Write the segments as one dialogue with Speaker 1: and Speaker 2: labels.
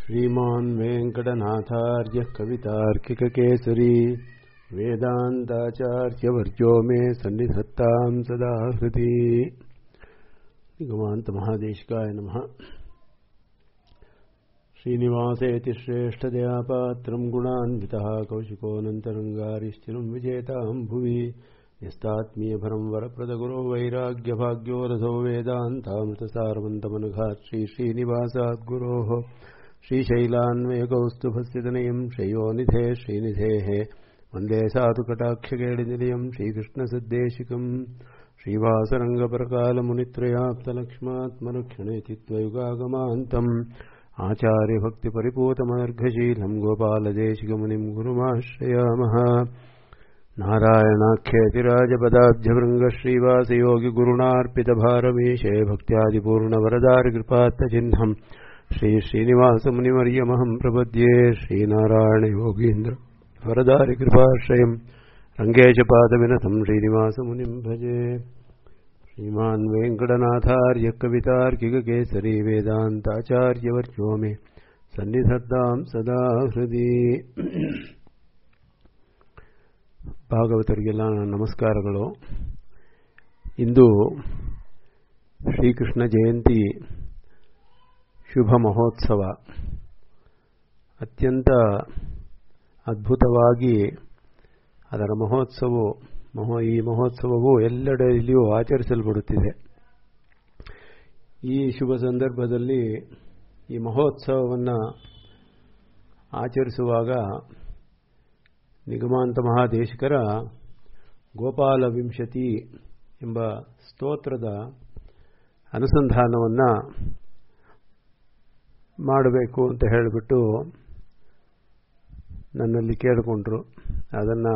Speaker 1: श्रीमान् वेङ्कटनाथार्यः कवितार्किककेसरी वेदान्ताचार्यवर्यो मे सन्निधत्तां सदा हृदि निगमान्तमहादेशिकाय नमः श्रीनिवासेति श्रेष्ठतया पात्रं गुणान्वितः कौशिकोऽनन्तरङ्गारिश्चिरं विजेतां भुवि यस्तात्मीयभरं वरप्रदगुरो वैराग्यभाग्यो रथो वेदान्तामृतसारवन्तमनुघात् श्रीश्रीनिवासात् गुरोः श्रीशैलान्वयकौस्तुभस्यतनयं श्रेयोनिधे श्रीनिधेः वन्दे साधुकटाक्षकेडिनिलयं श्रीकृष्णसद्देशिकम् श्रीवासरङ्गपरकालमुनित्रयाप्तलक्ष्मात्मरक्षणेति त्वयुगागमान्तम् आचार्यभक्तिपरिपूतमर्घशीलं गोपालदेशिकमुनिं गुरुमाश्रयामः नारायणाख्यतिराजपदाब्जभृङ्गश्रीवासयोगिगुरुणार्पितभारमीशे भक्त्यादिपूर्णवरदारिकृपात्तचिह्नम् श्रीश्रीनिवासमुनिमर्यमहं प्रपद्ये श्रीनारायणयोगीन्द्र वरदारिकृपाश्रयम् रङ्गेशपादविनतं श्रीनिवासमुनिं भजे श्रीमान् वेङ्कटनाथार्य कवितार्किककेसरी वेदान्ताचार्यवर्यो मे सन्निधत्तां सदा ಹೃದಿ ಭಾಗವತರಿಗೆಲ್ಲ ನಮಸ್ಕಾರಗಳು ಇಂದು ಶ್ರೀಕೃಷ್ಣ ಜಯಂತಿ ಶುಭ ಮಹೋತ್ಸವ ಅತ್ಯಂತ ಅದ್ಭುತವಾಗಿ ಅದರ ಮಹೋತ್ಸವ ಮಹೋ ಈ ಮಹೋತ್ಸವವು ಎಲ್ಲೆಡೆಯಲ್ಲಿಯೂ ಆಚರಿಸಲ್ಪಡುತ್ತಿದೆ ಈ ಶುಭ ಸಂದರ್ಭದಲ್ಲಿ ಈ ಮಹೋತ್ಸವವನ್ನು ಆಚರಿಸುವಾಗ ನಿಗಮಾಂತ ಮಹಾದೇಶಿಕರ ಗೋಪಾಲ ವಿಂಶತಿ ಎಂಬ ಸ್ತೋತ್ರದ ಅನುಸಂಧಾನವನ್ನು ಮಾಡಬೇಕು ಅಂತ ಹೇಳಿಬಿಟ್ಟು ನನ್ನಲ್ಲಿ ಕೇಳಿಕೊಂಡ್ರು ಅದನ್ನು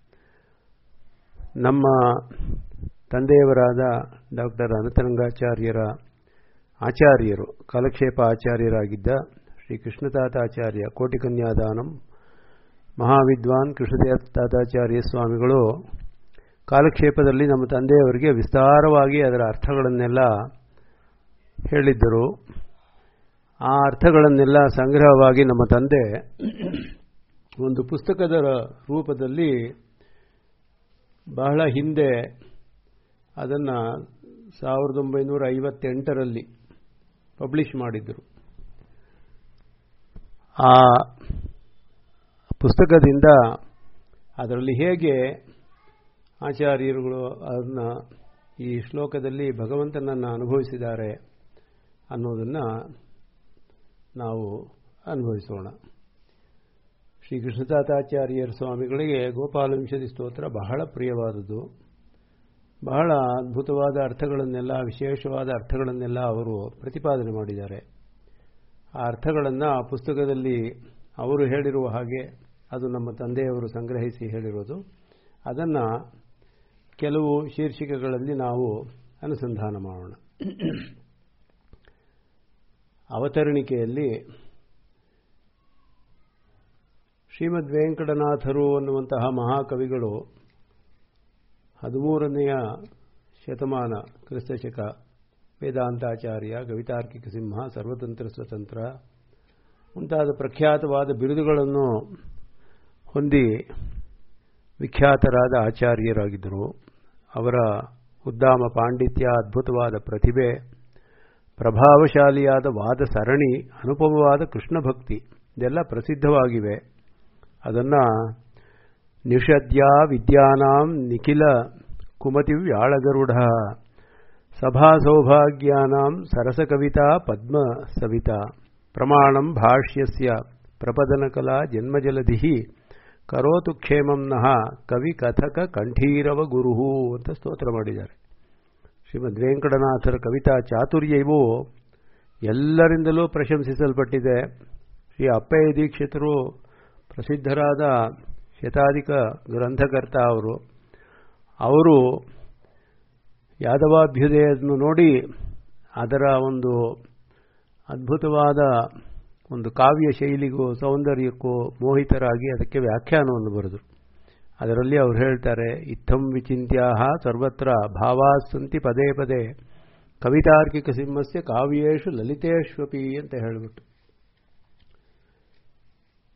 Speaker 1: ನಮ್ಮ ತಂದೆಯವರಾದ ಡಾಕ್ಟರ್ ಅನಂತರಂಗಾಚಾರ್ಯರ ಆಚಾರ್ಯರು ಕಾಲಕ್ಷೇಪ ಆಚಾರ್ಯರಾಗಿದ್ದ ಶ್ರೀ ಕೃಷ್ಣತಾತಾಚಾರ್ಯ ಕೋಟಿಕನ್ಯಾದಾನಂ ಮಹಾವಿದ್ವಾನ್ ಕೃಷ್ಣತಾತಾಚಾರ್ಯ ಸ್ವಾಮಿಗಳು ಕಾಲಕ್ಷೇಪದಲ್ಲಿ ನಮ್ಮ ತಂದೆಯವರಿಗೆ ವಿಸ್ತಾರವಾಗಿ ಅದರ ಅರ್ಥಗಳನ್ನೆಲ್ಲ ಹೇಳಿದ್ದರು ಆ ಅರ್ಥಗಳನ್ನೆಲ್ಲ ಸಂಗ್ರಹವಾಗಿ ನಮ್ಮ ತಂದೆ ಒಂದು ಪುಸ್ತಕದ ರೂಪದಲ್ಲಿ ಬಹಳ ಹಿಂದೆ ಅದನ್ನು ಸಾವಿರದ ಒಂಬೈನೂರ ಐವತ್ತೆಂಟರಲ್ಲಿ ಪಬ್ಲಿಷ್ ಮಾಡಿದ್ದರು ಆ ಪುಸ್ತಕದಿಂದ ಅದರಲ್ಲಿ ಹೇಗೆ ಆಚಾರ್ಯರುಗಳು ಅದನ್ನು ಈ ಶ್ಲೋಕದಲ್ಲಿ ಭಗವಂತನನ್ನು ಅನುಭವಿಸಿದ್ದಾರೆ ಅನ್ನೋದನ್ನು ನಾವು ಅನುಭವಿಸೋಣ ಶ್ರೀ ಕೃಷ್ಣತಾತಾಚಾರ್ಯರ ಸ್ವಾಮಿಗಳಿಗೆ ಗೋಪಾಲವಿಂಶತಿ ಸ್ತೋತ್ರ ಬಹಳ ಪ್ರಿಯವಾದದ್ದು ಬಹಳ ಅದ್ಭುತವಾದ ಅರ್ಥಗಳನ್ನೆಲ್ಲ ವಿಶೇಷವಾದ ಅರ್ಥಗಳನ್ನೆಲ್ಲ ಅವರು ಪ್ರತಿಪಾದನೆ ಮಾಡಿದ್ದಾರೆ ಆ ಅರ್ಥಗಳನ್ನು ಆ ಪುಸ್ತಕದಲ್ಲಿ ಅವರು ಹೇಳಿರುವ ಹಾಗೆ ಅದು ನಮ್ಮ ತಂದೆಯವರು ಸಂಗ್ರಹಿಸಿ ಹೇಳಿರೋದು ಅದನ್ನು ಕೆಲವು ಶೀರ್ಷಿಕೆಗಳಲ್ಲಿ ನಾವು ಅನುಸಂಧಾನ ಮಾಡೋಣ ಅವತರಣಿಕೆಯಲ್ಲಿ ಶ್ರೀಮದ್ ವೆಂಕಟನಾಥರು ಅನ್ನುವಂತಹ ಮಹಾಕವಿಗಳು ಹದಿಮೂರನೆಯ ಶತಮಾನ ಕ್ರಿಸ್ತಶಕ ವೇದಾಂತಾಚಾರ್ಯ ಕವಿತಾರ್ಕಿಕ ಸಿಂಹ ಸರ್ವತಂತ್ರ ಸ್ವತಂತ್ರ ಮುಂತಾದ ಪ್ರಖ್ಯಾತವಾದ ಬಿರುದುಗಳನ್ನು ಹೊಂದಿ ವಿಖ್ಯಾತರಾದ ಆಚಾರ್ಯರಾಗಿದ್ದರು ಅವರ ಉದ್ದಾಮ ಪಾಂಡಿತ್ಯ ಅದ್ಭುತವಾದ ಪ್ರತಿಭೆ ಪ್ರಭಾವಶಾಲಿಯಾದ ವಾದ ಸರಣಿ ಅನುಪಮವಾದ ಕೃಷ್ಣ ಭಕ್ತಿ ಇದೆಲ್ಲ ಪ್ರಸಿದ್ಧವಾಗಿವೆ ಅದನ್ನು ನಿಷದ್ಯ ವಿದ್ಯಾನಾಂ ನಿಖಿಲ ಕುಮತಿ ವ್ಯಾಳಗರುಢ ಸಭಾ ಸೌಭಾಗ್ಯಾನಾಂ ಸರಸಕವಿತಾ ಪದ್ಮ ಸವಿತಾ ಪ್ರಮಾಣಂ ಭಾಷ್ಯಸ್ಯ ಪ್ರಪದನಕಲಾ ಜನ್ಮಜಲಧಿ ಕರೋತು ಕ್ಷೇಮಂ ನಃ ಕವಿ ಕಥಕ ಕಂಠೀರವ ಗುರು ಅಂತ ಸ್ತೋತ್ರ ಮಾಡಿದ್ದಾರೆ ಶ್ರೀಮದ್ ವೆಂಕಟನಾಥರ ಕವಿತಾ ಚಾತುರ್ಯವೂ ಎಲ್ಲರಿಂದಲೂ ಪ್ರಶಂಸಿಸಲ್ಪಟ್ಟಿದೆ ಶ್ರೀ ಅಪ್ಪಯ್ಯ ದೀಕ್ಷಿತರು ಪ್ರಸಿದ್ಧರಾದ ಶತಾಧಿಕ ಗ್ರಂಥಕರ್ತ ಅವರು ಅವರು ಯಾದವಾಭ್ಯುದಯವನ್ನು ನೋಡಿ ಅದರ ಒಂದು ಅದ್ಭುತವಾದ ಒಂದು ಕಾವ್ಯ ಶೈಲಿಗೂ ಸೌಂದರ್ಯಕ್ಕೂ ಮೋಹಿತರಾಗಿ ಅದಕ್ಕೆ ವ್ಯಾಖ್ಯಾನವನ್ನು ಬರೆದರು ಅದರಲ್ಲಿ ಅವರು ಹೇಳ್ತಾರೆ ಇತ್ತಂ ವಿಚಿಂತ್ಯಾಹ ಸರ್ವತ್ರ ಭಾವಾಸಂತಿ ಪದೇ ಪದೇ ಕವಿತಾರ್ಕಿಕ ಸಿಂಹಸ್ಯ ಕಾವ್ಯೇಶು ಲಲಿತೇಶ್ವಪಿ ಅಂತ ಹೇಳಿಬಿಟ್ಟು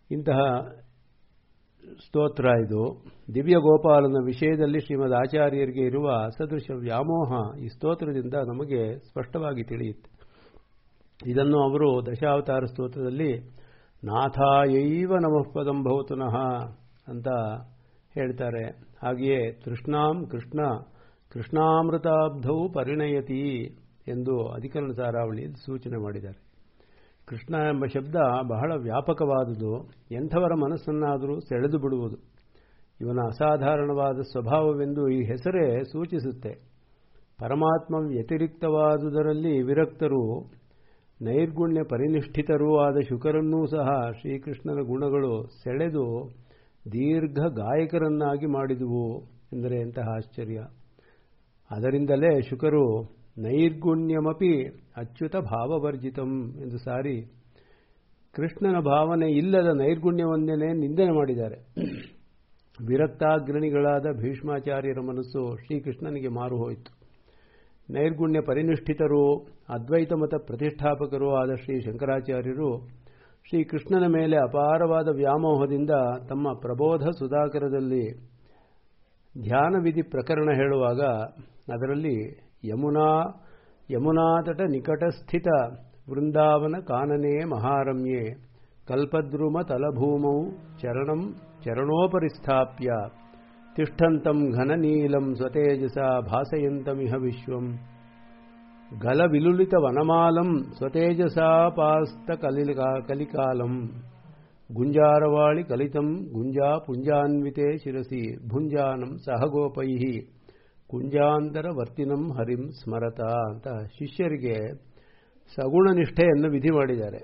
Speaker 1: ಇಂತಹ ಸ್ತೋತ್ರ ಇದು ದಿವ್ಯ ಗೋಪಾಲನ ವಿಷಯದಲ್ಲಿ ಶ್ರೀಮದ್ ಆಚಾರ್ಯರಿಗೆ ಇರುವ ಅಸದೃಶ ವ್ಯಾಮೋಹ ಈ ಸ್ತೋತ್ರದಿಂದ ನಮಗೆ ಸ್ಪಷ್ಟವಾಗಿ ತಿಳಿಯುತ್ತೆ ಇದನ್ನು ಅವರು ದಶಾವತಾರ ಸ್ತೋತ್ರದಲ್ಲಿ ನಾಥಾಯೈವ ನಮಃ ಪದಂ ಭವತುನಃ ಅಂತ ಹೇಳ್ತಾರೆ ಹಾಗೆಯೇ ತೃಷ್ಣಾಂ ಕೃಷ್ಣ ಕೃಷ್ಣಾಮೃತಾಬ್ಧವು ಪರಿಣಯತಿ ಎಂದು ಅಧಿಕರಣ ಸಾರಾವಳಿಯಲ್ಲಿ ಸೂಚನೆ ಮಾಡಿದ್ದಾರೆ ಕೃಷ್ಣ ಎಂಬ ಶಬ್ದ ಬಹಳ ವ್ಯಾಪಕವಾದುದು ಎಂಥವರ ಮನಸ್ಸನ್ನಾದರೂ ಸೆಳೆದು ಬಿಡುವುದು ಇವನ ಅಸಾಧಾರಣವಾದ ಸ್ವಭಾವವೆಂದು ಈ ಹೆಸರೇ ಸೂಚಿಸುತ್ತೆ ಪರಮಾತ್ಮ ವ್ಯತಿರಿಕ್ತವಾದುದರಲ್ಲಿ ವಿರಕ್ತರು ನೈರ್ಗುಣ್ಯ ಪರಿನಿಷ್ಠಿತರೂ ಆದ ಶುಕರನ್ನೂ ಸಹ ಶ್ರೀಕೃಷ್ಣನ ಗುಣಗಳು ಸೆಳೆದು ದೀರ್ಘ ಗಾಯಕರನ್ನಾಗಿ ಮಾಡಿದುವು ಎಂದರೆ ಎಂತಹ ಆಶ್ಚರ್ಯ ಅದರಿಂದಲೇ ಶುಕರು ನೈರ್ಗುಣ್ಯಮಪಿ ಅಚ್ಯುತ ಭಾವವರ್ಜಿತಂ ಎಂದು ಸಾರಿ ಕೃಷ್ಣನ ಭಾವನೆ ಇಲ್ಲದ ನೈರ್ಗುಣ್ಯವನ್ನೇ ನಿಂದನೆ ಮಾಡಿದ್ದಾರೆ ವಿರಕ್ತಾಗ್ರಣಿಗಳಾದ ಭೀಷ್ಮಾಚಾರ್ಯರ ಮನಸ್ಸು ಶ್ರೀಕೃಷ್ಣನಿಗೆ ಮಾರು ಹೋಯಿತು ನೈರ್ಗುಣ್ಯ ಪರಿನಿಷ್ಠಿತರು ಅದ್ವೈತ ಮತ ಪ್ರತಿಷ್ಠಾಪಕರೂ ಆದ ಶ್ರೀ ಶಂಕರಾಚಾರ್ಯರು ಶ್ರೀಕೃಷ್ಣನ ಮೇಲೆ ಅಪಾರವಾದ ವ್ಯಾಮೋಹದಿಂದ ತಮ್ಮ ಪ್ರಬೋಧ ಸುಧಾಕರದಲ್ಲಿ ಧ್ಯಾನ ವಿಧಿ ಪ್ರಕರಣ ಹೇಳುವಾಗ ಅದರಲ್ಲಿ ಯಮುನಾ ಯಮುನಾತಟ ನಿಕಟಸ್ಥಿತ ವೃಂದಾವನ ಕಾನನೇ ಮಹಾರಮ್ಯೆ ಕಲ್ಪದ್ರುಮ ತಲಭೂಮೌ ಚರಣಂ ಚರಣೋಪರಿಸ್ಥಾಪ್ಯ ತಿಷ್ಠಂತಂ ಘನನೀಲಂ ಸ್ವತೇಜಸ ಭಾಸಯಂತಮಿಹ ವಿಶ್ವಂ ಗಲವಿಲುಲಿತ ವನಮಾಲಂ ಸ್ವತೇಜಸಾಪಾಸ್ತ ಕಲಿಕಾ ಕಲಿಕಾಲಂ ಗುಂಜಾರವಾಳಿ ಕಲಿತಂ ಗುಂಜಾ ಪುಂಜಾನ್ವಿತೆ ಶಿರಸಿ ಭುಂಜಾನಂ ಸಹಗೋಪೈ ಕುಂಜಾಂತರ ವರ್ತಿನಂ ಹರಿಂ ಸ್ಮರತ ಅಂತ ಶಿಷ್ಯರಿಗೆ ಸಗುಣ ನಿಷ್ಠೆಯನ್ನು ವಿಧಿ ಮಾಡಿದ್ದಾರೆ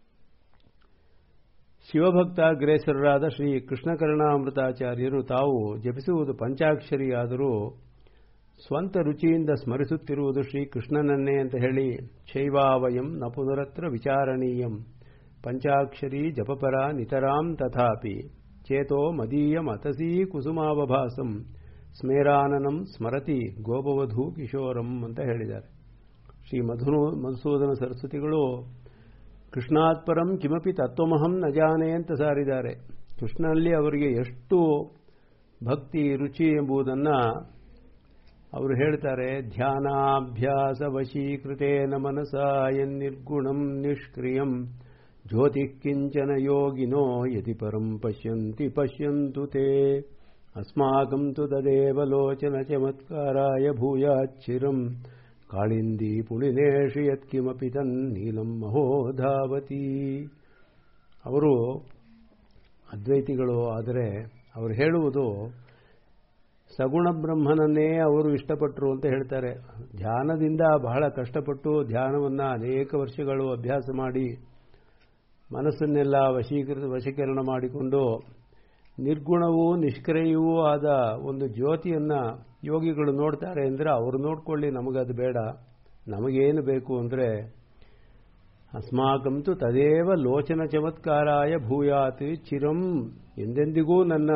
Speaker 1: ಶಿವಭಕ್ತಾಗ್ರೇಸರರಾದ ಶ್ರೀ ಕೃಷ್ಣಕರ್ಣಾಮೃತಾಚಾರ್ಯರು ತಾವು ಜಪಿಸುವುದು ಪಂಚಾಕ್ಷರಿಯಾದರೂ ಸ್ವಂತ ರುಚಿಯಿಂದ ಸ್ಮರಿಸುತ್ತಿರುವುದು ಶ್ರೀಕೃಷ್ಣನನ್ನೇ ಅಂತ ಹೇಳಿ ಶೈವಾವಯಂ ನ ಪುನರತ್ರ ವಿಚಾರಣೀಯಂ ಪಂಚಾಕ್ಷರಿ ಜಪಪರ ನಿತರಾಂ ತಥಾಪಿ ಚೇತೋ ಮದೀಯ ಮತಸೀ ಕುಸುಮಾವಭಾಸಂ ಸ್ಮೇರಾನನಂ ಸ್ಮರತಿ ಗೋಪವಧೂ ಕಿಶೋರಂ ಅಂತ ಹೇಳಿದ್ದಾರೆ ಶ್ರೀ ಮಧು ಮಧುಸೂದನ ಸರಸ್ವತಿಗಳು ಕೃಷ್ಣಾತ್ಪರಂ ಕಿಮಪಿ ತತ್ವಮಹಂ ನ ಜಾನೆ ಅಂತ ಸಾರಿದ್ದಾರೆ ಕೃಷ್ಣನಲ್ಲಿ ಅವರಿಗೆ ಎಷ್ಟು ಭಕ್ತಿ ರುಚಿ ಎಂಬುದನ್ನು ಅವರು ಹೇಳ್ತಾರೆ ಧ್ಯಾನಾಭ್ಯಾಸ ವಶೀಕೃತೇನ ಮನಸ ಎನ್ನಿರ್ಗುಣಂ ನಿಷ್ಕ್ರಿಯಂ ಜ್ಯೋತಿ ಕಿಂಚನ ಯೋಗಿನೋ ಯದಿ ಪರಂ ಪಶ್ಯಂತಿ ಪಶ್ಯಂತು ತೇ ಅಸ್ಮಾಕಂ ತು ತದೇವ ಲೋಚನ ಚಮತ್ಕಾರಾಯ ಭೂಯಾಚ್ಚಿರಂ ಕಾಳಿಂದಿ ಪುಳಿನೇಶು ಯತ್ಕಿಮಪಿ ತನ್ನೀಲಂ ಮಹೋಧಾವತಿ ಅವರು ಅದ್ವೈತಿಗಳು ಆದರೆ ಅವರು ಹೇಳುವುದು ಸಗುಣ ಬ್ರಹ್ಮನನ್ನೇ ಅವರು ಇಷ್ಟಪಟ್ಟರು ಅಂತ ಹೇಳ್ತಾರೆ ಧ್ಯಾನದಿಂದ ಬಹಳ ಕಷ್ಟಪಟ್ಟು ಧ್ಯಾನವನ್ನು ಅನೇಕ ವರ್ಷಗಳು ಅಭ್ಯಾಸ ಮಾಡಿ ಮನಸ್ಸನ್ನೆಲ್ಲ ವಶೀಕೃತ ವಶೀಕರಣ ಮಾಡಿಕೊಂಡು ನಿರ್ಗುಣವೂ ನಿಷ್ಕ್ರಿಯವೂ ಆದ ಒಂದು ಜ್ಯೋತಿಯನ್ನು ಯೋಗಿಗಳು ನೋಡ್ತಾರೆ ಅಂದರೆ ಅವರು ನೋಡ್ಕೊಳ್ಳಿ ನಮಗದು ಬೇಡ ನಮಗೇನು ಬೇಕು ಅಂದರೆ ಅಸ್ಮಾಕಂತು ತದೇವ ಲೋಚನ ಚಮತ್ಕಾರಾಯ ಭೂಯಾತ್ ಚಿರಂ ಎಂದೆಂದಿಗೂ ನನ್ನ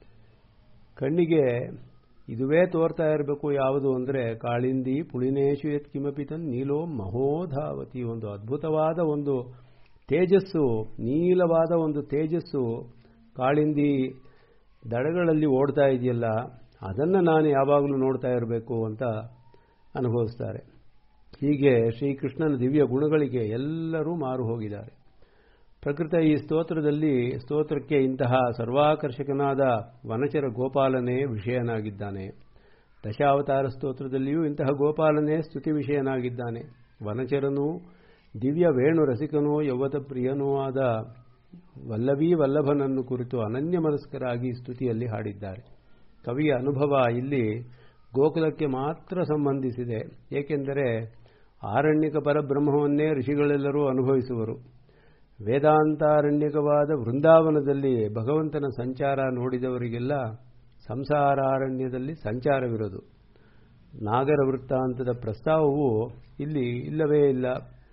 Speaker 1: ಕಣ್ಣಿಗೆ ಇದುವೇ ತೋರ್ತಾ ಇರಬೇಕು ಯಾವುದು ಅಂದರೆ ಕಾಳಿಂದಿ ಪುಳಿನೇಶು ಯತ್ ಕಿಮಪಿ ತನ್ ನೀಲೋ ಮಹೋಧಾವತಿ ಒಂದು ಅದ್ಭುತವಾದ ಒಂದು ತೇಜಸ್ಸು ನೀಲವಾದ ಒಂದು ತೇಜಸ್ಸು ಕಾಳಿಂದಿ ದಡಗಳಲ್ಲಿ ಓಡ್ತಾ ಇದೆಯಲ್ಲ ಅದನ್ನು ನಾನು ಯಾವಾಗಲೂ ನೋಡ್ತಾ ಇರಬೇಕು ಅಂತ ಅನುಭವಿಸ್ತಾರೆ ಹೀಗೆ ಶ್ರೀಕೃಷ್ಣನ ದಿವ್ಯ ಗುಣಗಳಿಗೆ ಎಲ್ಲರೂ ಮಾರು ಹೋಗಿದ್ದಾರೆ ಪ್ರಕೃತ ಈ ಸ್ತೋತ್ರದಲ್ಲಿ ಸ್ತೋತ್ರಕ್ಕೆ ಇಂತಹ ಸರ್ವಾಕರ್ಷಕನಾದ ವನಚರ ಗೋಪಾಲನೇ ವಿಷಯನಾಗಿದ್ದಾನೆ ದಶಾವತಾರ ಸ್ತೋತ್ರದಲ್ಲಿಯೂ ಇಂತಹ ಗೋಪಾಲನೇ ಸ್ತುತಿ ವಿಷಯನಾಗಿದ್ದಾನೆ ವನಚರನೂ ದಿವ್ಯ ವೇಣು ರಸಿಕನೂ ಯೌವತ ಪ್ರಿಯನೂ ಆದ ವಲ್ಲಭೀ ವಲ್ಲಭನನ್ನು ಕುರಿತು ಅನನ್ಯ ಮನಸ್ಕರಾಗಿ ಸ್ತುತಿಯಲ್ಲಿ ಹಾಡಿದ್ದಾರೆ ಕವಿಯ ಅನುಭವ ಇಲ್ಲಿ ಗೋಕುಲಕ್ಕೆ ಮಾತ್ರ ಸಂಬಂಧಿಸಿದೆ ಏಕೆಂದರೆ ಆರಣ್ಯಕ ಪರಬ್ರಹ್ಮವನ್ನೇ ಋಷಿಗಳೆಲ್ಲರೂ ಅನುಭವಿಸುವರು ವೇದಾಂತಾರಣ್ಯಕವಾದ ವೃಂದಾವನದಲ್ಲಿ ಭಗವಂತನ ಸಂಚಾರ ನೋಡಿದವರಿಗೆಲ್ಲ ಸಂಸಾರಾರಣ್ಯದಲ್ಲಿ ಸಂಚಾರವಿರೋದು ನಾಗರ ವೃತ್ತಾಂತದ ಪ್ರಸ್ತಾವವು ಇಲ್ಲಿ ಇಲ್ಲವೇ ಇಲ್ಲ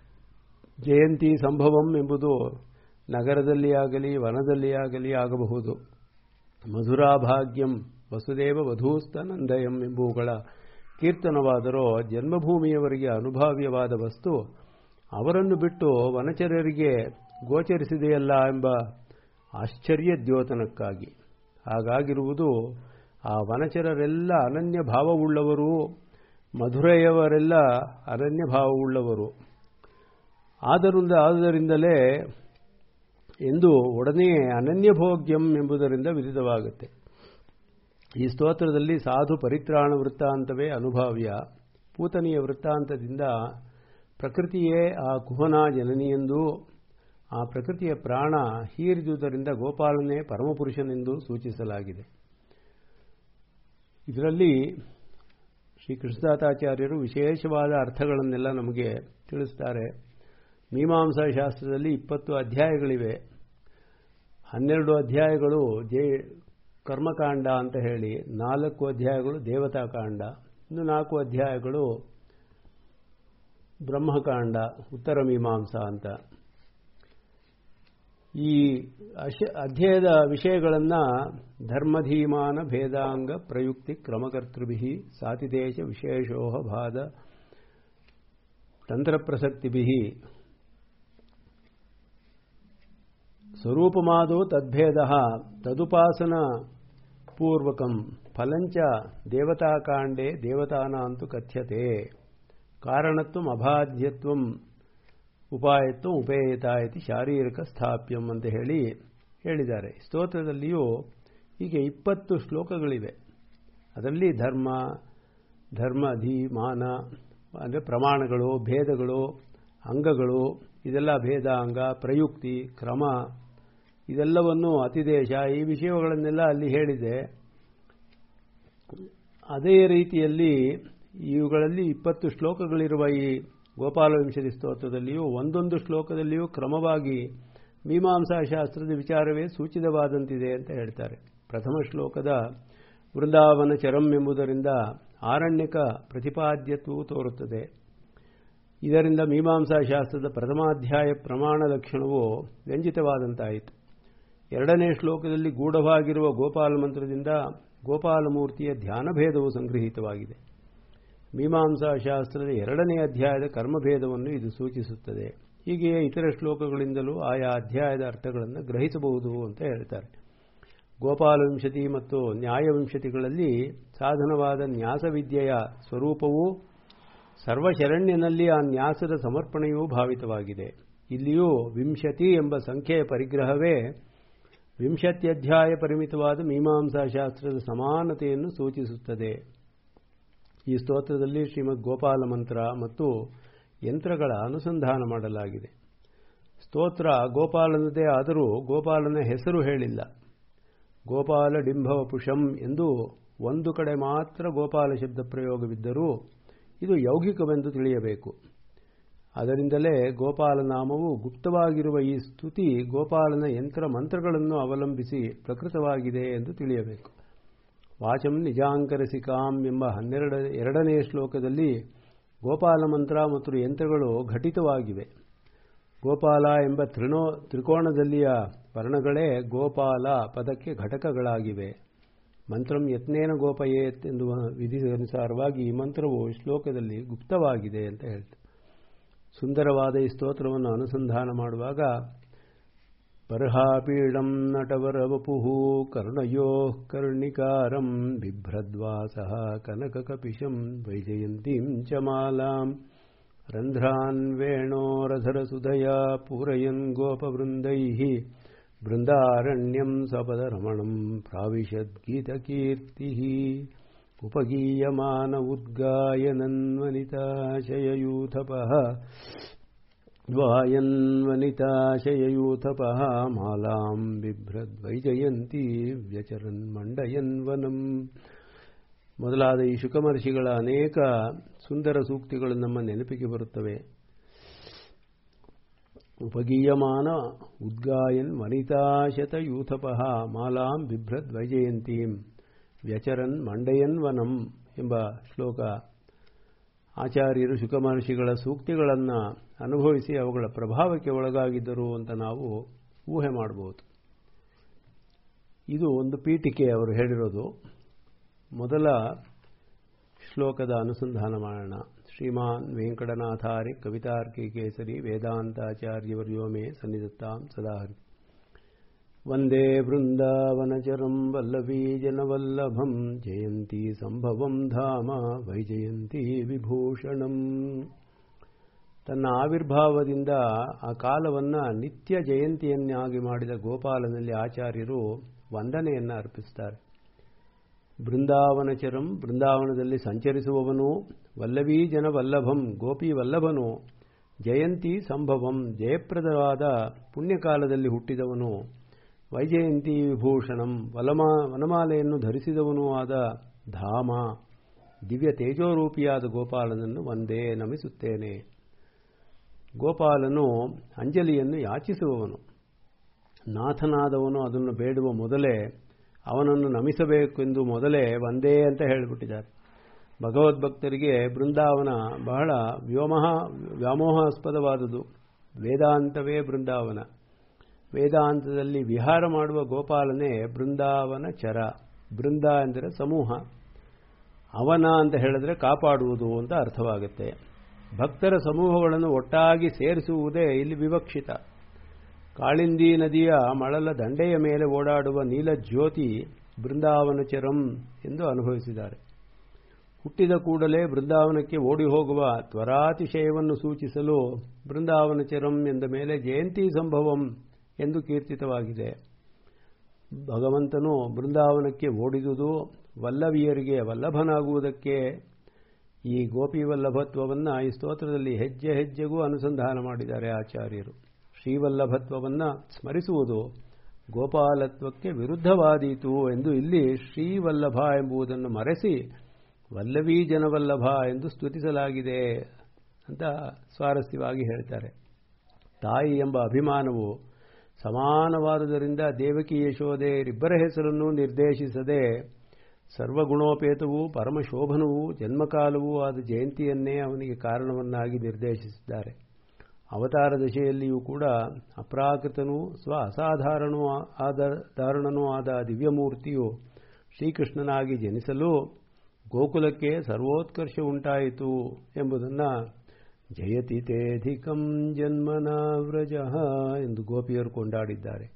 Speaker 1: ಜಯಂತಿ ಸಂಭವಂ ಎಂಬುದು ನಗರದಲ್ಲಿ ಆಗಲಿ ವನದಲ್ಲಿ ಆಗಲಿ ಆಗಬಹುದು ಮಧುರಾಭಾಗ್ಯಂ ವಸುದೇವ ವಧೂಸ್ತನಂದಯಂ ಎಂಬುವುಗಳ ಕೀರ್ತನವಾದರೂ ಜನ್ಮಭೂಮಿಯವರಿಗೆ ಅನುಭಾವ್ಯವಾದ ವಸ್ತು ಅವರನ್ನು ಬಿಟ್ಟು ವನಚರರಿಗೆ ಗೋಚರಿಸಿದೆಯಲ್ಲ ಎಂಬ ಆಶ್ಚರ್ಯ ದ್ಯೋತನಕ್ಕಾಗಿ ಹಾಗಾಗಿರುವುದು ಆ ವನಚರರೆಲ್ಲ ಅನನ್ಯ ಭಾವವುಳ್ಳವರು ಮಧುರೆಯವರೆಲ್ಲ ಅನನ್ಯ ಭಾವವುಳ್ಳವರು ಆದ್ದರಿಂದ ಆದುದರಿಂದಲೇ ಎಂದು ಒಡನೆಯೇ ಅನನ್ಯಭೋಗ್ಯಂ ಎಂಬುದರಿಂದ ವಿದಿತವಾಗುತ್ತೆ ಈ ಸ್ತೋತ್ರದಲ್ಲಿ ಸಾಧು ಪರಿತ್ರಾಣ ವೃತ್ತಾಂತವೇ ಅನುಭಾವ್ಯ ಪೂತನಿಯ ವೃತ್ತಾಂತದಿಂದ ಪ್ರಕೃತಿಯೇ ಆ ಕುಹನ ಜನನಿಯೆಂದು ಆ ಪ್ರಕೃತಿಯ ಪ್ರಾಣ ಹೀರಿದುದರಿಂದ ಗೋಪಾಲನೇ ಪರಮಪುರುಷನೆಂದು ಸೂಚಿಸಲಾಗಿದೆ ಇದರಲ್ಲಿ ಶ್ರೀ ಕೃಷ್ಣದಾತಾಚಾರ್ಯರು ವಿಶೇಷವಾದ ಅರ್ಥಗಳನ್ನೆಲ್ಲ ನಮಗೆ ತಿಳಿಸ್ತಾರೆ ಮೀಮಾಂಸಾ ಶಾಸ್ತ್ರದಲ್ಲಿ ಇಪ್ಪತ್ತು ಅಧ್ಯಾಯಗಳಿವೆ ಹನ್ನೆರಡು ಅಧ್ಯಾಯಗಳು ಜೇ ಕರ್ಮಕಾಂಡ ಅಂತ ಹೇಳಿ ನಾಲ್ಕು ಅಧ್ಯಾಯಗಳು ದೇವತಾಕಾಂಡ ಇನ್ನು ನಾಲ್ಕು ಅಧ್ಯಾಯಗಳು ಬ್ರಹ್ಮಕಾಂಡ ಉತ್ತರ ಮೀಮಾಂಸಾ ಅಂತ ಈ ಅಶ ಅಧ್ಯಯದ ವಿಷಯಗಳನ್ನು ಧರ್ಮಧೀಮಾನ ಭೇದಾಂಗ ಪ್ರಯುಕ್ತಿ ಕ್ರಮಕರ್ತೃಭಿ ಸಾತಿದೇಶ ವಿಶೇಷೋಹ ಬಾಧ ತಂತ್ರಪ್ರಸಕ್ತಿಭಿ ಸ್ವರೂಪಮಾದೋ ತದ್ಭೇದ ತದುಪಾಸನ ಪೂರ್ವಕಂ ಫಲಂಚ ದೇವತಾಕಾಂಡೆ ದೇವತಾನಾಂತು ಕಥ್ಯತೆ ಕಾರಣತ್ವಂ ಅಬಾಧ್ಯತ್ವಂ ಉಪಾಯತ್ವ ಉಪೇಯತ ಇತಿ ಶಾರೀರಿಕ ಸ್ಥಾಪ್ಯಂ ಅಂತ ಹೇಳಿ ಹೇಳಿದ್ದಾರೆ ಸ್ತೋತ್ರದಲ್ಲಿಯೂ ಹೀಗೆ ಇಪ್ಪತ್ತು ಶ್ಲೋಕಗಳಿವೆ ಅದರಲ್ಲಿ ಧರ್ಮ ಧರ್ಮ ಧೀಮಾನ ಅಂದರೆ ಪ್ರಮಾಣಗಳು ಭೇದಗಳು ಅಂಗಗಳು ಇದೆಲ್ಲ ಭೇದ ಅಂಗ ಪ್ರಯುಕ್ತಿ ಕ್ರಮ ಇದೆಲ್ಲವನ್ನು ಅತಿದೇಶ ಈ ವಿಷಯಗಳನ್ನೆಲ್ಲ ಅಲ್ಲಿ ಹೇಳಿದೆ ಅದೇ ರೀತಿಯಲ್ಲಿ ಇವುಗಳಲ್ಲಿ ಇಪ್ಪತ್ತು ಶ್ಲೋಕಗಳಿರುವ ಈ ಗೋಪಾಲವಿಂಶತಿ ಸ್ತೋತ್ರದಲ್ಲಿಯೂ ಒಂದೊಂದು ಶ್ಲೋಕದಲ್ಲಿಯೂ ಕ್ರಮವಾಗಿ ಮೀಮಾಂಸಾ ಶಾಸ್ತ್ರದ ವಿಚಾರವೇ ಸೂಚಿತವಾದಂತಿದೆ ಅಂತ ಹೇಳ್ತಾರೆ ಪ್ರಥಮ ಶ್ಲೋಕದ ವೃಂದಾವನ ಚರಂ ಎಂಬುದರಿಂದ ಆರಣ್ಯಕ ಪ್ರತಿಪಾದ್ಯತ್ವವು ತೋರುತ್ತದೆ ಇದರಿಂದ ಮೀಮಾಂಸಾ ಶಾಸ್ತ್ರದ ಪ್ರಥಮಾಧ್ಯಾಯ ಪ್ರಮಾಣ ಲಕ್ಷಣವು ವ್ಯಂಜಿತವಾದಂತಾಯಿತು ಎರಡನೇ ಶ್ಲೋಕದಲ್ಲಿ ಗೂಢವಾಗಿರುವ ಗೋಪಾಲ ಮಂತ್ರದಿಂದ ಗೋಪಾಲಮೂರ್ತಿಯ ಧ್ಯಾನಭೇದವು ಸಂಗ್ರಹಿತವಾಗಿದೆ ಮೀಮಾಂಸಾ ಶಾಸ್ತ್ರದ ಎರಡನೇ ಅಧ್ಯಾಯದ ಕರ್ಮಭೇದವನ್ನು ಇದು ಸೂಚಿಸುತ್ತದೆ ಹೀಗೆಯೇ ಇತರ ಶ್ಲೋಕಗಳಿಂದಲೂ ಆಯಾ ಅಧ್ಯಾಯದ ಅರ್ಥಗಳನ್ನು ಗ್ರಹಿಸಬಹುದು ಅಂತ ಹೇಳ್ತಾರೆ ಗೋಪಾಲವಿಂಶತಿ ಮತ್ತು ನ್ಯಾಯವಿಂಶತಿಗಳಲ್ಲಿ ಸಾಧನವಾದ ನ್ಯಾಸವಿದ್ಯೆಯ ಸ್ವರೂಪವು ಸರ್ವಶರಣ್ಯನಲ್ಲಿ ಆ ನ್ಯಾಸದ ಸಮರ್ಪಣೆಯೂ ಭಾವಿತವಾಗಿದೆ ಇಲ್ಲಿಯೂ ವಿಂಶತಿ ಎಂಬ ಸಂಖ್ಯೆಯ ಪರಿಗ್ರಹವೇ ವಿಂಶತ್ಯಧ್ಯಾಯ ಪರಿಮಿತವಾದ ಮೀಮಾಂಸಾ ಶಾಸ್ತ್ರದ ಸಮಾನತೆಯನ್ನು ಸೂಚಿಸುತ್ತದೆ ಈ ಸ್ತೋತ್ರದಲ್ಲಿ ಶ್ರೀಮದ್ ಗೋಪಾಲ ಮಂತ್ರ ಮತ್ತು ಯಂತ್ರಗಳ ಅನುಸಂಧಾನ ಮಾಡಲಾಗಿದೆ ಸ್ತೋತ್ರ ಗೋಪಾಲನದೇ ಆದರೂ ಗೋಪಾಲನ ಹೆಸರು ಹೇಳಿಲ್ಲ ಗೋಪಾಲ ಡಿಂಭವ ಪುಷಂ ಎಂದು ಒಂದು ಕಡೆ ಮಾತ್ರ ಗೋಪಾಲ ಶಬ್ದ ಪ್ರಯೋಗವಿದ್ದರೂ ಇದು ಯೌಗಿಕವೆಂದು ತಿಳಿಯಬೇಕು ಅದರಿಂದಲೇ ಗೋಪಾಲ ನಾಮವು ಗುಪ್ತವಾಗಿರುವ ಈ ಸ್ತುತಿ ಗೋಪಾಲನ ಯಂತ್ರ ಮಂತ್ರಗಳನ್ನು ಅವಲಂಬಿಸಿ ಪ್ರಕೃತವಾಗಿದೆ ಎಂದು ತಿಳಿಯಬೇಕು ವಾಚಂ ನಿಜಾಂಕರಸಿಕಾಂ ಎಂಬ ಹನ್ನೆರಡ ಎರಡನೇ ಶ್ಲೋಕದಲ್ಲಿ ಗೋಪಾಲ ಮಂತ್ರ ಮತ್ತು ಯಂತ್ರಗಳು ಘಟಿತವಾಗಿವೆ ಗೋಪಾಲ ಎಂಬ ತ್ರಿನೋ ತ್ರಿಕೋಣದಲ್ಲಿಯ ವರ್ಣಗಳೇ ಗೋಪಾಲ ಪದಕ್ಕೆ ಘಟಕಗಳಾಗಿವೆ ಮಂತ್ರಂ ಯತ್ನೇನ ಗೋಪಯೇತ್ ಎನ್ನುವ ವಿಧಿಗನುಸಾರವಾಗಿ ಈ ಮಂತ್ರವು ಶ್ಲೋಕದಲ್ಲಿ ಗುಪ್ತವಾಗಿದೆ ಅಂತ ಹೇಳ್ತಾರೆ ಸುಂದರವಾದ ಈ ಸ್ತೋತ್ರವನ್ನು ಅನುಸಂಧಾನ ಮಾಡುವಾಗ ಬರ್ಹಾಪೀಡಂ ನಟವರವಪುಃ ಕರ್ಣಯೋ ಕರ್ಣಿಕಾರಂ ಬಿಭ್ರದ್ವಾಸಃ ಕನಕಕಪಿಶಂ ವೈಜಯಂತೀಂ ಚ ಮಾಲಾಂ ರಂಧ್ರಾನ್ ವೇಣೋರಧರಸುಧಯಾ ಪೂರಯನ್ ಗೋಪವೃಂದೈಃ ಬೃಂದಾರಣ್ಯಂ ಸಪದರಮಣಂ ಪ್ರಾವಿಶದ್ಗೀತಕೀರ್ತಿಃ उपगीयमान उद्गायनन्वनिताशययूथपः द्वायन्वनिताशययूथपः मालाम् बिभ्रद्वैजयन्ती ವ್ಯಚರನ್ ಮಂಡಯನ್ವನಂ ಮೊದಲಾದ ಈ ಶುಕಮರ್ಷಿಗಳ ಅನೇಕ ಸುಂದರ ಸೂಕ್ತಿಗಳು ನಮ್ಮ ನೆನಪಿಗೆ ಬರುತ್ತವೆ ಉಪಗೀಯಮಾನ ಉದ್ಗಾಯನ್ ವನಿತಾಶತಯೂಥಪಃ ಮಾಲಾಂ ಬಿಭ್ರದ್ ವೈಜಯಂತೀಂ ವ್ಯಚರನ್ ಮಂಡಯನ್ ವನಂ ಎಂಬ ಶ್ಲೋಕ ಆಚಾರ್ಯರು ಶುಕಮಹರ್ಷಿಗಳ ಸೂಕ್ತಿಗಳನ್ನು ಅನುಭವಿಸಿ ಅವುಗಳ ಪ್ರಭಾವಕ್ಕೆ ಒಳಗಾಗಿದ್ದರು ಅಂತ ನಾವು ಊಹೆ ಮಾಡಬಹುದು ಇದು ಒಂದು ಪೀಠಿಕೆ ಅವರು ಹೇಳಿರೋದು ಮೊದಲ ಶ್ಲೋಕದ ಅನುಸಂಧಾನ ಮಾಡೋಣ ಶ್ರೀಮಾನ್ ವೆಂಕಟನಾಥಾರಿ ಕವಿತಾರ್ಕಿ ಕೇಸರಿ ವೇದಾಂತಾಚಾರ್ಯವರ್ಯೋ ಮೇ ಸನ್ನಿಧತ್ತಾಂ ಸದಾಹರಿ ವಂದೇ ಬೃಂದಾವನಚರಂ ವಲ್ಲಭೀಜನವಲ್ಲಭಂ ಜಯಂತಿ ಸಂಭವಂ ಧಾಮ ವೈಜಯಂತಿ ವಿಭೂಷಣಂ ತನ್ನ ಆವಿರ್ಭಾವದಿಂದ ಆ ಕಾಲವನ್ನು ನಿತ್ಯ ಜಯಂತಿಯನ್ನಾಗಿ ಮಾಡಿದ ಗೋಪಾಲನಲ್ಲಿ ಆಚಾರ್ಯರು ವಂದನೆಯನ್ನು ಅರ್ಪಿಸ್ತಾರೆ ಬೃಂದಾವನಚರಂ ಬೃಂದಾವನದಲ್ಲಿ ಸಂಚರಿಸುವವನು ವಲ್ಲಭೀ ಜನ ವಲ್ಲಭಂ ಗೋಪಿ ವಲ್ಲಭನು ಜಯಂತಿ ಸಂಭವಂ ಜಯಪ್ರದವಾದ ಪುಣ್ಯಕಾಲದಲ್ಲಿ ಹುಟ್ಟಿದವನು ವೈಜಯಂತಿ ವಿಭೂಷಣಂ ವಲಮಾ ವನಮಾಲೆಯನ್ನು ಧರಿಸಿದವನೂ ಆದ ಧಾಮ ದಿವ್ಯ ತೇಜೋರೂಪಿಯಾದ ಗೋಪಾಲನನ್ನು ಒಂದೇ ನಮಿಸುತ್ತೇನೆ ಗೋಪಾಲನು ಅಂಜಲಿಯನ್ನು ಯಾಚಿಸುವವನು ನಾಥನಾದವನು ಅದನ್ನು ಬೇಡುವ ಮೊದಲೇ ಅವನನ್ನು ನಮಿಸಬೇಕೆಂದು ಮೊದಲೇ ಒಂದೇ ಅಂತ ಹೇಳಿಬಿಟ್ಟಿದ್ದಾರೆ ಭಗವದ್ಭಕ್ತರಿಗೆ ಬೃಂದಾವನ ಬಹಳ ವ್ಯೋಮಹ ವ್ಯಾಮೋಹಾಸ್ಪದವಾದುದು ವೇದಾಂತವೇ ಬೃಂದಾವನ ವೇದಾಂತದಲ್ಲಿ ವಿಹಾರ ಮಾಡುವ ಗೋಪಾಲನೇ ಬೃಂದಾವನ ಚರ ಬೃಂದ ಎಂದರೆ ಸಮೂಹ ಅವನ ಅಂತ ಹೇಳಿದ್ರೆ ಕಾಪಾಡುವುದು ಅಂತ ಅರ್ಥವಾಗುತ್ತೆ ಭಕ್ತರ ಸಮೂಹಗಳನ್ನು ಒಟ್ಟಾಗಿ ಸೇರಿಸುವುದೇ ಇಲ್ಲಿ ವಿವಕ್ಷಿತ ಕಾಳಿಂದಿ ನದಿಯ ಮಳಲ ದಂಡೆಯ ಮೇಲೆ ಓಡಾಡುವ ನೀಲ ಜ್ಯೋತಿ ಬೃಂದಾವನಚರಂ ಎಂದು ಅನುಭವಿಸಿದ್ದಾರೆ ಹುಟ್ಟಿದ ಕೂಡಲೇ ಬೃಂದಾವನಕ್ಕೆ ಓಡಿ ಹೋಗುವ ತ್ವರಾತಿಶಯವನ್ನು ಸೂಚಿಸಲು ಬೃಂದಾವನಚರಂ ಎಂದ ಮೇಲೆ ಜಯಂತಿ ಸಂಭವಂ ಎಂದು ಕೀರ್ತಿತವಾಗಿದೆ ಭಗವಂತನು ಬೃಂದಾವನಕ್ಕೆ ಓಡಿದುದು ವಲ್ಲವಿಯರಿಗೆ ವಲ್ಲಭನಾಗುವುದಕ್ಕೆ ಈ ಗೋಪಿ ವಲ್ಲಭತ್ವವನ್ನು ಈ ಸ್ತೋತ್ರದಲ್ಲಿ ಹೆಜ್ಜೆ ಹೆಜ್ಜೆಗೂ ಅನುಸಂಧಾನ ಮಾಡಿದ್ದಾರೆ ಆಚಾರ್ಯರು ಶ್ರೀವಲ್ಲಭತ್ವವನ್ನು ಸ್ಮರಿಸುವುದು ಗೋಪಾಲತ್ವಕ್ಕೆ ವಿರುದ್ಧವಾದೀತು ಎಂದು ಇಲ್ಲಿ ಶ್ರೀವಲ್ಲಭ ಎಂಬುದನ್ನು ಮರೆಸಿ ವಲ್ಲಭೀ ಜನವಲ್ಲಭ ಎಂದು ಸ್ತುತಿಸಲಾಗಿದೆ ಅಂತ ಸ್ವಾರಸ್ಯವಾಗಿ ಹೇಳ್ತಾರೆ ತಾಯಿ ಎಂಬ ಅಭಿಮಾನವು ಸಮಾನವಾದುದರಿಂದ ದೇವಕಿ ಯಶೋಧೆಯರಿಬ್ಬರ ಹೆಸರನ್ನು ನಿರ್ದೇಶಿಸದೆ ಸರ್ವಗುಣೋಪೇತವೂ ಪರಮಶೋಭನವೂ ಜನ್ಮಕಾಲವೂ ಆದ ಜಯಂತಿಯನ್ನೇ ಅವನಿಗೆ ಕಾರಣವನ್ನಾಗಿ ನಿರ್ದೇಶಿಸಿದ್ದಾರೆ ಅವತಾರ ದಶೆಯಲ್ಲಿಯೂ ಕೂಡ ಅಪ್ರಾಕೃತನೂ ಸ್ವ ಅಸಾಧಾರಣೂ ಆದ ಧಾರಣನೂ ಆದ ದಿವ್ಯಮೂರ್ತಿಯು ಶ್ರೀಕೃಷ್ಣನಾಗಿ ಜನಿಸಲು ಗೋಕುಲಕ್ಕೆ ಸರ್ವೋತ್ಕರ್ಷ ಉಂಟಾಯಿತು ಎಂಬುದನ್ನು ಜಯತಿ ತೇಧಿಕಂ ಜನ್ಮನ ವ್ರಜ ಎಂದು ಗೋಪಿಯರು ಕೊಂಡಾಡಿದ್ದಾರೆ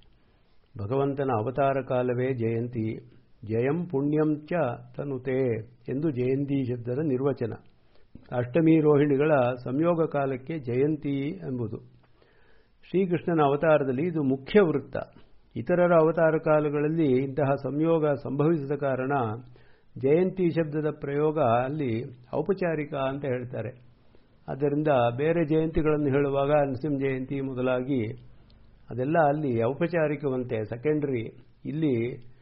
Speaker 1: ಭಗವಂತನ ಅವತಾರ ಕಾಲವೇ ಜಯಂತಿ ಜಯಂ ಪುಣ್ಯಂ ಚ ತನುತೆ ಎಂದು ಜಯಂತಿ ಶಬ್ದದ ನಿರ್ವಚನ ಅಷ್ಟಮಿ ರೋಹಿಣಿಗಳ ಸಂಯೋಗ ಕಾಲಕ್ಕೆ ಜಯಂತಿ ಎಂಬುದು ಶ್ರೀಕೃಷ್ಣನ ಅವತಾರದಲ್ಲಿ ಇದು ಮುಖ್ಯ ವೃತ್ತ ಇತರರ ಅವತಾರ ಕಾಲಗಳಲ್ಲಿ ಇಂತಹ ಸಂಯೋಗ ಸಂಭವಿಸಿದ ಕಾರಣ ಜಯಂತಿ ಶಬ್ದದ ಪ್ರಯೋಗ ಅಲ್ಲಿ ಔಪಚಾರಿಕ ಅಂತ ಹೇಳ್ತಾರೆ ಆದ್ದರಿಂದ ಬೇರೆ ಜಯಂತಿಗಳನ್ನು ಹೇಳುವಾಗ ನರಸಿಂಹ ಜಯಂತಿ ಮೊದಲಾಗಿ ಅದೆಲ್ಲ ಅಲ್ಲಿ ಔಪಚಾರಿಕವಂತೆ ಸೆಕೆಂಡರಿ ಇಲ್ಲಿ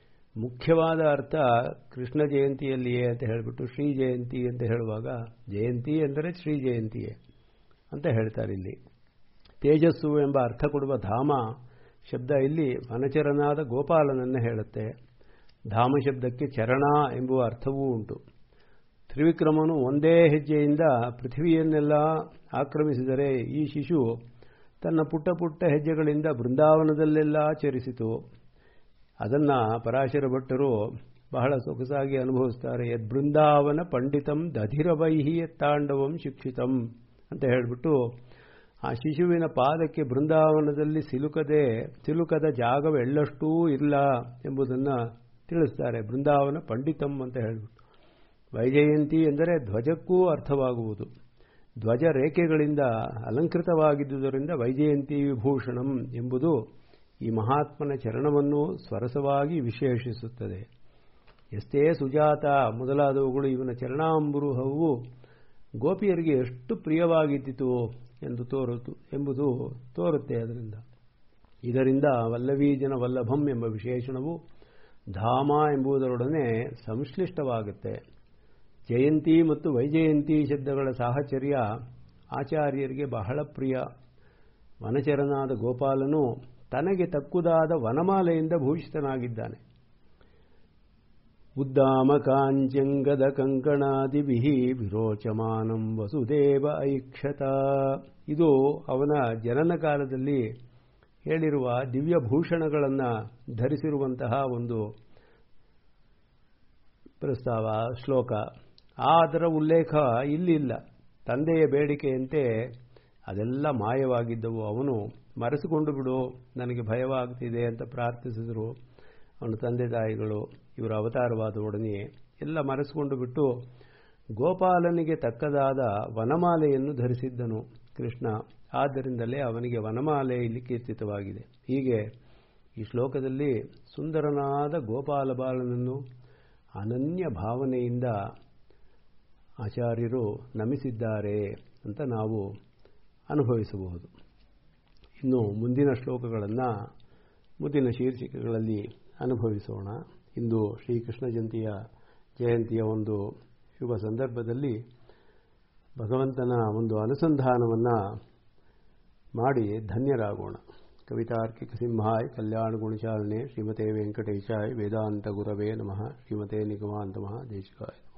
Speaker 1: ಮುಖ್ಯವಾದ ಅರ್ಥ ಕೃಷ್ಣ ಜಯಂತಿಯಲ್ಲಿಯೇ ಅಂತ ಹೇಳಿಬಿಟ್ಟು ಶ್ರೀ ಜಯಂತಿ ಅಂತ ಹೇಳುವಾಗ ಜಯಂತಿ ಎಂದರೆ ಶ್ರೀ ಜಯಂತಿಯೇ ಅಂತ ಹೇಳ್ತಾರೆ ಇಲ್ಲಿ ತೇಜಸ್ಸು ಎಂಬ ಅರ್ಥ ಕೊಡುವ ಧಾಮ ಶಬ್ದ ಇಲ್ಲಿ ವನಚರನಾದ ಗೋಪಾಲನನ್ನು ಹೇಳುತ್ತೆ ಧಾಮ ಶಬ್ದಕ್ಕೆ ಚರಣ ಎಂಬುವ ಅರ್ಥವೂ ಉಂಟು ತ್ರಿವಿಕ್ರಮನು ಒಂದೇ ಹೆಜ್ಜೆಯಿಂದ ಪೃಥ್ವಿಯನ್ನೆಲ್ಲ ಆಕ್ರಮಿಸಿದರೆ ಈ ಶಿಶು ತನ್ನ ಪುಟ್ಟ ಪುಟ್ಟ ಹೆಜ್ಜೆಗಳಿಂದ ಬೃಂದಾವನದಲ್ಲೆಲ್ಲ ಚರಿಸಿತು ಅದನ್ನು ಪರಾಶರ ಭಟ್ಟರು ಬಹಳ ಸೊಗಸಾಗಿ ಅನುಭವಿಸ್ತಾರೆ ಯದ್ ಬೃಂದಾವನ ಪಂಡಿತಂ ದಧಿರವೈಹಿ ತಾಂಡವಂ ಶಿಕ್ಷಿತಂ ಅಂತ ಹೇಳಿಬಿಟ್ಟು ಆ ಶಿಶುವಿನ ಪಾದಕ್ಕೆ ಬೃಂದಾವನದಲ್ಲಿ ಸಿಲುಕದೆ ಸಿಲುಕದ ಜಾಗವೆಳ್ಳಷ್ಟೂ ಇಲ್ಲ ಎಂಬುದನ್ನು ತಿಳಿಸ್ತಾರೆ ಬೃಂದಾವನ ಪಂಡಿತಂ ಅಂತ ಹೇಳಿಬಿಟ್ಟು ವೈಜಯಂತಿ ಎಂದರೆ ಧ್ವಜಕ್ಕೂ ಅರ್ಥವಾಗುವುದು ಧ್ವಜ ರೇಖೆಗಳಿಂದ ಅಲಂಕೃತವಾಗಿದ್ದುದರಿಂದ ವೈಜಯಂತಿ ವಿಭೂಷಣಂ ಎಂಬುದು ಈ ಮಹಾತ್ಮನ ಚರಣವನ್ನು ಸ್ವರಸವಾಗಿ ವಿಶೇಷಿಸುತ್ತದೆ ಎಷ್ಟೇ ಸುಜಾತ ಮೊದಲಾದವುಗಳು ಇವನ ಚರಣಾಂಬುರುಹವು ಗೋಪಿಯರಿಗೆ ಎಷ್ಟು ಪ್ರಿಯವಾಗಿದ್ದಿತು ಎಂದು ತೋರುತು ಎಂಬುದು ತೋರುತ್ತೆ ಅದರಿಂದ ಇದರಿಂದ ವಲ್ಲವೀಜನ ವಲ್ಲಭಂ ಎಂಬ ವಿಶೇಷಣವು ಧಾಮ ಎಂಬುದರೊಡನೆ ಸಂಶ್ಲಿಷ್ಟವಾಗುತ್ತೆ ಜಯಂತಿ ಮತ್ತು ವೈಜಯಂತಿ ಶಬ್ದಗಳ ಸಾಹಚರ್ಯ ಆಚಾರ್ಯರಿಗೆ ಬಹಳ ಪ್ರಿಯ ವನಚರನಾದ ಗೋಪಾಲನು ತನಗೆ ತಕ್ಕುದಾದ ವನಮಾಲೆಯಿಂದ ಭೂಷಿತನಾಗಿದ್ದಾನೆ ಉದ್ದಾಮ ಕಾಂಚಂಗದ ಕಂಕಣಾದಿಭಿ ವಿರೋಚಮಾನಂ ವಸುದೇವ ಐಕ್ಷತ ಇದು ಅವನ ಜನನ ಕಾಲದಲ್ಲಿ ಹೇಳಿರುವ ದಿವ್ಯ ಭೂಷಣಗಳನ್ನು ಧರಿಸಿರುವಂತಹ ಒಂದು ಪ್ರಸ್ತಾವ ಶ್ಲೋಕ ಆ ಅದರ ಉಲ್ಲೇಖ ಇಲ್ಲಿಲ್ಲ ತಂದೆಯ ಬೇಡಿಕೆಯಂತೆ ಅದೆಲ್ಲ ಮಾಯವಾಗಿದ್ದವು ಅವನು ಮರೆಸಿಕೊಂಡು ಬಿಡು ನನಗೆ ಭಯವಾಗ್ತಿದೆ ಅಂತ ಪ್ರಾರ್ಥಿಸಿದರು ಅವನ ತಂದೆ ತಾಯಿಗಳು ಇವರ ಅವತಾರವಾದ ಒಡನೆಯೇ ಎಲ್ಲ ಮರೆಸಿಕೊಂಡು ಬಿಟ್ಟು ಗೋಪಾಲನಿಗೆ ತಕ್ಕದಾದ ವನಮಾಲೆಯನ್ನು ಧರಿಸಿದ್ದನು ಕೃಷ್ಣ ಆದ್ದರಿಂದಲೇ ಅವನಿಗೆ ವನಮಾಲೆ ಇಲ್ಲಿ ಕೀರ್ತಿತವಾಗಿದೆ ಹೀಗೆ ಈ ಶ್ಲೋಕದಲ್ಲಿ ಸುಂದರನಾದ ಗೋಪಾಲ ಬಾಲನನ್ನು ಅನನ್ಯ ಭಾವನೆಯಿಂದ ಆಚಾರ್ಯರು ನಮಿಸಿದ್ದಾರೆ ಅಂತ ನಾವು ಅನುಭವಿಸಬಹುದು ಇನ್ನು ಮುಂದಿನ ಶ್ಲೋಕಗಳನ್ನು ಮುಂದಿನ ಶೀರ್ಷಿಕೆಗಳಲ್ಲಿ ಅನುಭವಿಸೋಣ ಇಂದು ಶ್ರೀಕೃಷ್ಣ ಜಯಂತಿಯ ಜಯಂತಿಯ ಒಂದು ಶುಭ ಸಂದರ್ಭದಲ್ಲಿ ಭಗವಂತನ ಒಂದು ಅನುಸಂಧಾನವನ್ನು ಮಾಡಿ ಧನ್ಯರಾಗೋಣ ಕವಿತಾರ್ಕಿಕ ಸಿಂಹಾಯ್ ಕಲ್ಯಾಣ ಗುಣಶಾಲನೆ ಶ್ರೀಮತೆ ವೆಂಕಟೇಶಾಯ್ ವೇದಾಂತ ಗುರವೇ ನಮಃ ಶ್ರೀಮತೆ ನಿಗಮಾಂತ ಮಹಾದೇಶಿಕಾಯ್